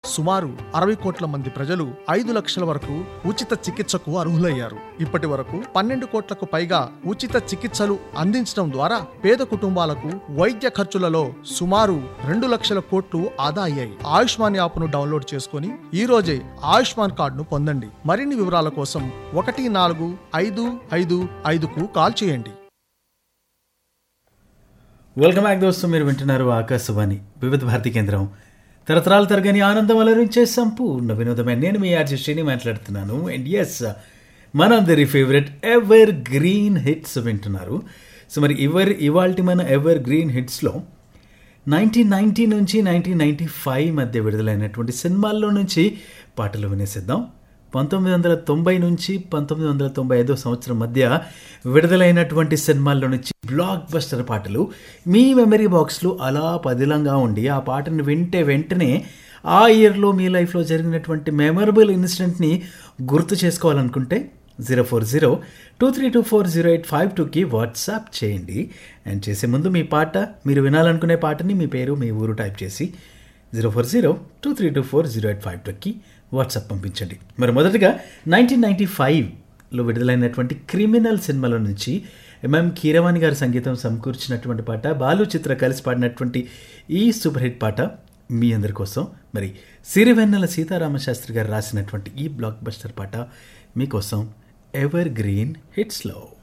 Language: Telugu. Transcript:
సుమారు అరవై కోట్ల మంది ప్రజలు ఐదు లక్షల వరకు ఉచిత చికిత్సకు అర్హులయ్యారు ఇప్పటి వరకు పన్నెండు కోట్లకు పైగా ఉచిత చికిత్సలు అందించడం ద్వారా పేద కుటుంబాలకు వైద్య ఖర్చులలో సుమారు రెండు లక్షల కోట్లు ఆదా అయ్యాయి ఆయుష్మాన్ యాప్ను డౌన్లోడ్ చేసుకుని ఈ రోజే ఆయుష్మాన్ కార్డును పొందండి మరిన్ని వివరాల కోసం ఒకటి నాలుగు ఐదు ఐదు ఐదుకు కాల్ చేయండి వెల్కమ్ బ్యాక్ దోస్తు మీరు వింటున్నారు ఆకాశవాణి వివిధ భారతి కేంద్రం తరతరాలు తరగని ఆనందం అలరించే సంపూర్ణ వినోదమైన నేను మీ ఆర్జే శ్రీని మాట్లాడుతున్నాను అండ్ ఎస్ మనందరి ఫేవరెట్ ఎవర్ గ్రీన్ హిట్స్ వింటున్నారు సో మరి ఎవర్ ఇవాల్టి మన ఎవర్ గ్రీన్ హిట్స్లో నైన్టీన్ నైన్టీ నుంచి నైన్టీన్ నైంటీ ఫైవ్ మధ్య విడుదలైనటువంటి సినిమాల్లో నుంచి పాటలు వినేసిద్దాం పంతొమ్మిది వందల తొంభై నుంచి పంతొమ్మిది వందల తొంభై ఐదో సంవత్సరం మధ్య విడుదలైనటువంటి సినిమాల్లో నుంచి బ్లాక్ బస్టర్ పాటలు మీ మెమరీ బాక్స్లో అలా పదిలంగా ఉండి ఆ పాటను వింటే వెంటనే ఆ ఇయర్లో మీ లైఫ్లో జరిగినటువంటి మెమరబుల్ ఇన్సిడెంట్ని గుర్తు చేసుకోవాలనుకుంటే zero four zero two three two four zero eight five టూకి వాట్సాప్ చేయండి అండ్ చేసే ముందు మీ పాట మీరు వినాలనుకునే పాటని మీ పేరు మీ ఊరు టైప్ చేసి zero four zero two three two four zero eight five టూకి వాట్సాప్ పంపించండి మరి మొదటగా నైన్టీన్ నైంటీ ఫైవ్లో విడుదలైనటువంటి క్రిమినల్ సినిమాల నుంచి ఎంఎం కీరవాణి గారి సంగీతం సమకూర్చినటువంటి పాట బాలు చిత్ర కలిసి పాడినటువంటి ఈ సూపర్ హిట్ పాట మీ అందరి కోసం మరి సిరివెన్నెల సీతారామశాస్త్రి గారు రాసినటువంటి ఈ బ్లాక్ బస్టర్ పాట మీకోసం ఎవర్ గ్రీన్ హిట్స్లో